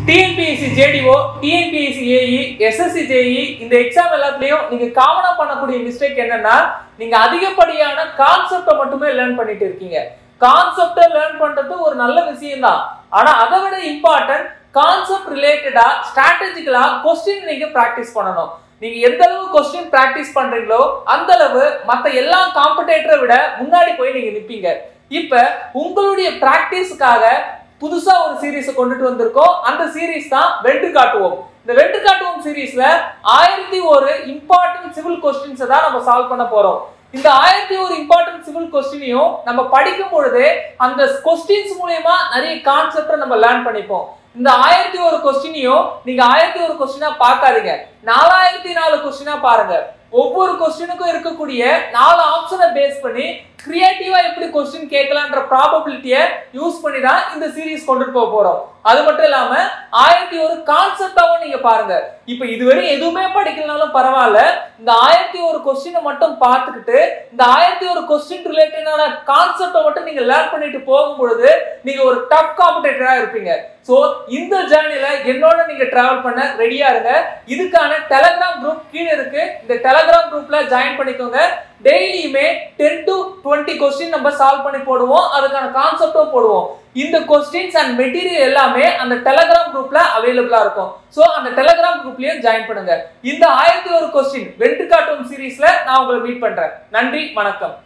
TNPSC JDO TNPSC AE SSC JE இந்த exam எல்லாத்துலயும் நீங்க காமனா பண்ணக்கூடிய மிஸ்டேக் என்னன்னா நீங்க அதிகப்படியான கான்செப்டை மட்டுமே லேர்ன் பண்ணிட்டு இருக்கீங்க கான்செப்டை லேர்ன் பண்றது ஒரு நல்ல விஷயம் தான் ஆனா அதை விட இம்பார்ட்டன்ட் கான்செப்ட் ரிலேட்டடா ஸ்ட்ராட்டஜிக்கலா கொஸ்டின் நீங்க பிராக்டிஸ் பண்ணணும் நீங்க எந்த அளவு கொஸ்டின் பிராக்டிஸ் பண்றீங்களோ அந்த அளவு மத்த எல்லா காம்படேட்டரை விட முன்னாடி போய் நீங்க நிப்பீங்க இப்ப உங்களுடைய பிராக்டிஸ்க்காக புதுசா ஒரு சீரீஸ் கொண்டுட்டு வந்திருக்கோம் அந்த சீரீஸ் தான் வென்று காட்டுவோம் இந்த வென்று காட்டுவோம் சீரீஸ்ல ஆயிரத்தி ஒரு இம்பார்ட்டன்ட் சிவில் கொஸ்டின்ஸ் தான் நம்ம சால்வ் பண்ண போறோம் இந்த ஆயிரத்தி ஒரு இம்பார்ட்டன்ட் சிவில் கொஸ்டினையும் நம்ம படிக்கும் பொழுது அந்த கொஸ்டின்ஸ் மூலயமா நிறைய கான்செப்டை நம்ம லேர்ன் பண்ணிப்போம் இந்த ஆயிரத்தி ஒரு கொஸ்டினையும் நீங்க ஆயிரத்தி ஒரு கொஸ்டினா பார்க்காதீங்க நாலாயிரத்தி நாலு கொஸ்டினா பாருங்க ஒவ்வொரு கொஸ்டினுக்கும் இருக்கக்கூடிய நாலு ஆப்ஷனை பேஸ் பண்ணி கிரியேட்டிவா எப்படி கொஸ்டின் கேட்கலான்ற ப்ராபபிலிட்டியை யூஸ் பண்ணி தான் இந்த சீரீஸ் கொண்டுட்டு போக போறோம் அது மட்டும் இல்லாம ஆயிரத்தி ஒரு கான்செப்டாவும் நீங்க பாருங்க இப்ப இதுவரை எதுவுமே படிக்கலனாலும் பரவாயில்ல இந்த ஆயிரத்தி ஒரு கொஸ்டினை மட்டும் பார்த்துக்கிட்டு இந்த ஆயிரத்தி ஒரு கொஸ்டின் ரிலேட்டடான கான்செப்டை மட்டும் நீங்க லேர்ன் பண்ணிட்டு போகும் பொழுது நீங்க ஒரு டஃப் காம்படேட்டரா இருப்பீங்க சோ இந்த ஜேர்னில என்னோட நீங்க டிராவல் பண்ண ரெடியா இருங்க இதுக்கான டெலகிராம் குரூப் கீழே இருக்கு இந்த டெலகிராம் குரூப்ல ஜாயின் பண்ணிக்கோங்க டெய்லியுமே டென் டு டுவெண்ட்டி கொஸ்டின் நம்ம சால்வ் பண்ணி போடுவோம் அதுக்கான கான்செப்டும் போடுவோம் இந்த கொஸ்டின்ஸ் அண்ட் மெட்டீரியல் எல்லாமே அந்த டெலகிராம் குரூப்ல அவைலபிளா இருக்கும் சோ அந்த டெலகிராம் குரூப்லயும் ஜாயின் பண்ணுங்க இந்த ஆயிரத்தி ஒரு கொஸ்டின் வென்று காட்டும் சீரீஸ்ல நான் உங்களை மீட் பண்றேன் நன்றி வணக்கம்